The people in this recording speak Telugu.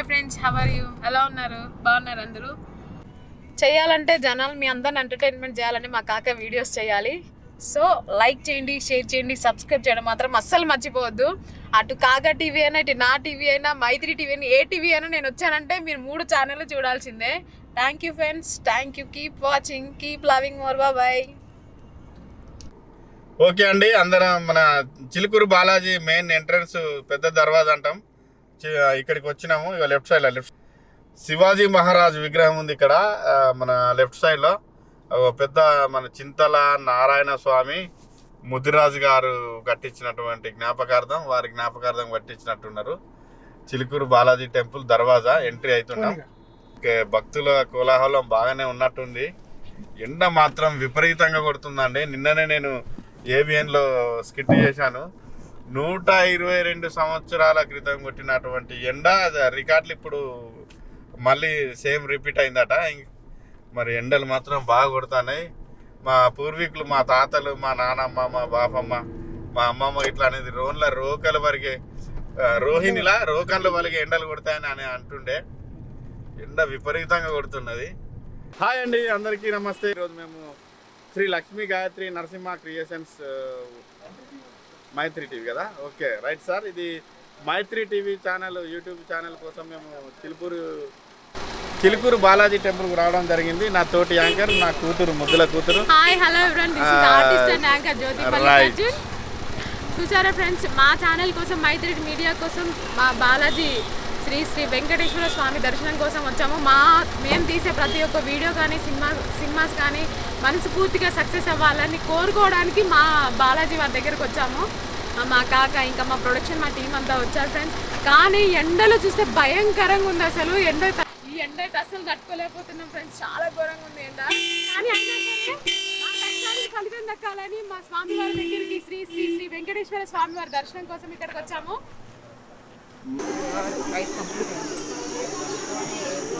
హాయ్ ఫ్రెండ్స్ హవర్ యూ ఎలా ఉన్నారు బాగున్నారు అందరూ చేయాలంటే జనాలు మీ అందరిని ఎంటర్టైన్మెంట్ చేయాలని మా కాక వీడియోస్ చేయాలి సో లైక్ చేయండి షేర్ చేయండి సబ్స్క్రైబ్ చేయడం మాత్రం అస్సలు మర్చిపోవద్దు అటు కాగా టీవీ అయినా ఇటు నా టీవీ అయినా మైత్రి టీవీ అయినా ఏ టీవీ అయినా నేను వచ్చానంటే మీరు మూడు ఛానళ్ళు చూడాల్సిందే thank you friends thank you keep watching keep loving more bye okay అండి అందరం మన చిలుకూరు బాలాజీ మెయిన్ ఎంట్రన్స్ పెద్ద దర్వాజా అంటాం చి- ఇక్కడికి వచ్చినాము ఇక left side left Shivaji Maharaj విగ్రహం ఉంది ఇక్కడ ఆ, మన లెఫ్ట్ సైడ్ లో ఒక పెద్ద మన చింతల నారాయణ స్వామి ముదిరాజు గారు కట్టించినటువంటి జ్ఞాపకార్థం వారి జ్ఞాపకార్థం కట్టించినట్టున్నారు చిలుకూరు బాలాజీ టెంపుల్ దర్వాజా ఎంట్రీ అవుతున్నాం ఓకే, భక్తుల కోలాహలం బాగానే ఉన్నట్టుంది ఎండ మాత్రం విపరీతంగా కొడుతుందండి నిన్ననే నేను ఏబిఎన్లో స్కిట్ చేశాను నూట ఇరవై రెండు సంవత్సరాల క్రితం కొట్టినటువంటి ఎండ అది రికార్డులు ఇప్పుడు మళ్ళీ సేమ్ రిపీట్ అయిందట ఇంక- మరి ఎండలు మాత్రం బాగా కొడుతున్నాయి మా పూర్వీకులు మా తాతలు మా నానమ్మ మా బాపమ్మ మా అమ్మమ్మ ఇట్లా అనేది రోన్ల రోకలు వరిగే ఆ, రోహిణిలా రోకన్లు వలిగే ఎండలు కొడతాయని అని అంటుండే ఎండ విపరీతంగా కొడుతున్నది హాయ్ అండి అందరికీ నమస్తే ఈరోజు మేము శ్రీ లక్ష్మీ గాయత్రి నరసింహ క్రియేషన్స్ ఆ, మైత్రి టీవీ కదా ఓకే రైట్ సార్ ఇది Maitri TV channel YouTube channel కోసం మేము చిలుకూరు చిలుకూరు బాలాజీ టెంపుల్కి రావడం జరిగింది నా తోటి యాంకర్ నా కూతురు ముద్దుల కూతురు hi hello everyone this is Ah, artist and anchor Jyoti right. Mallikarjun చూసారా ఫ్రెండ్స్ మా ఛానల్ కోసం మైత్రి మీడియా కోసం మా బాలాజీ శ్రీ శ్రీ వెంకటేశ్వర స్వామి దర్శనం కోసం వచ్చాము మా మేము తీసే ప్రతి ఒక్క వీడియో కానీ సినిమా సినిమాస్ కానీ మనస్ఫూర్తిగా సక్సెస్ అవ్వాలని కోరుకోవడానికి మా బాలాజీ వారి దగ్గరకు వచ్చాము ఆ, మా కాక ఇంకా మా ప్రొడక్షన్ మా టీం అంతా వచ్చారు ఫ్రెండ్స్ కానీ ఎండలు చూస్తే భయంకరంగా ఉంది అసలు ఎండ త- ఈ ఎండ అయితే అసలు తట్టుకోలేకపోతున్నాం ఫ్రెండ్స్ చాలా ఘోరంగా ఉంది ఎండ కానీ అయినా సరే మా కష్టానికి ఫలితం దక్కాలని మా స్వామి వారి దగ్గరికి శ్రీ శ్రీ శ్రీ వెంకటేశ్వర స్వామి వారి దర్శనం కోసం ఇక్కడికి వచ్చాము